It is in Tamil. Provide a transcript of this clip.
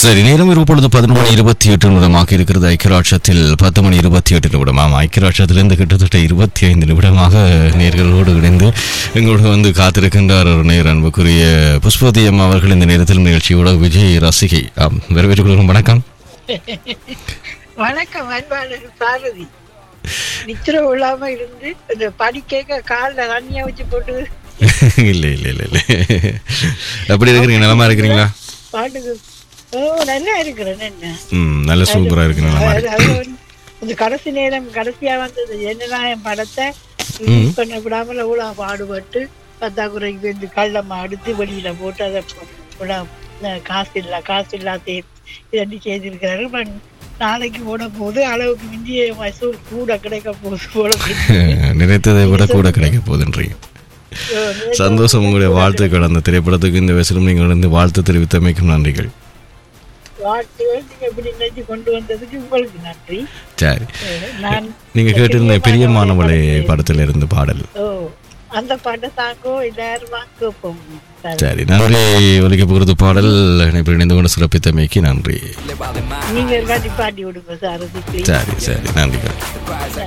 சரி நேரம் இப்பொழுது பதினொன்று மணி இருபத்தி எட்டு நிமிடமாக இருக்கிறது ஐக்கியராட்சத்தில் பத்து மணி இருபத்தி எட்டு நிமிடமாம் ஐக்கியராட்சத்திலிருந்து கிட்டத்தட்ட இருபத்தி ஐந்து நிமிடமாக நேர்களோடு இணைந்து எங்களோடு வந்து காத்திருக்கின்றார் ஒரு நேர் அன்புக்குரிய புஷ்பவதி அம்மா அவர்கள் இந்த நேரத்தில் நிகழ்ச்சியோட விஜய் ரசிகை ஆம் வரவேற்றுக் கொள்கிறோம் வணக்கம் வணக்கம் அன்பாளர் பாரதி நித்திர விழாம இருந்து இந்த படிக்க காலில் தண்ணியா வச்சு போட்டு இல்லை இல்லை இல்லை இல்லை எப்படி இருக்கிறீங்க நலமா இருக்கிறீங்களா பாட்டுக்கு ஓ நல்லா இருக்கிறேன் என்ன ம் நல்ல சூப்பராக இருக்கு நலமா அது- இருக்கு அது வந்து இந்த கடைசி நேரம் கடைசியா வந்தது என்னநாயம் படத்தை ரிலீஸ் பண்ண விடாமல் எவ்வளோ பாடுபட்டு பத்தாக்குறைக்கு வந்து கள்ளம்மா அடுத்து வெளியில போட்டு அதை விட காசு இல்ல காசு இல்லாத இதண்டி செய்திருக்கிறாரு பட் நாளைக்கு போட போது அளவுக்கு மிஞ்சிய மசூல் கூட கிடைக்க போகுது போல தெரியுது. நினைத்ததை விட கூட கிடைக்க போதுன்றீங்க சந்தோஷம் உங்களுடைய வாழ்த்துக்கள் அந்த திரைப்படத்துக்கு இந்த வயசிலும் நீங்கள் வந்து வாழ்த்து தெரிவித்தமைக்கும் நன்றிகள் வாழ்த்துகள் நீங்க இப்படி நினைச்சு கொண்டு வந்ததுக்கு உங்களுக்கு நன்றி சரி நான் நீங்க கேட்டிருந்த பிரியமானவளே படத்தில் இருந்து பாடல் ஓ அந்த பாட்டை தாங்கோ எல்லாரும் கேட்போம் சரி. சரி நன்றி ஒலிக்க போகிறது பாடல் இணைப்பில் இணைந்து கொண்டு சிறப்பித்தமைக்கு நன்றி நீங்க எல்லாத்தையும் பாட்டி விடுங்க சார் அதுக்கு சரி சரி நன்றிகள்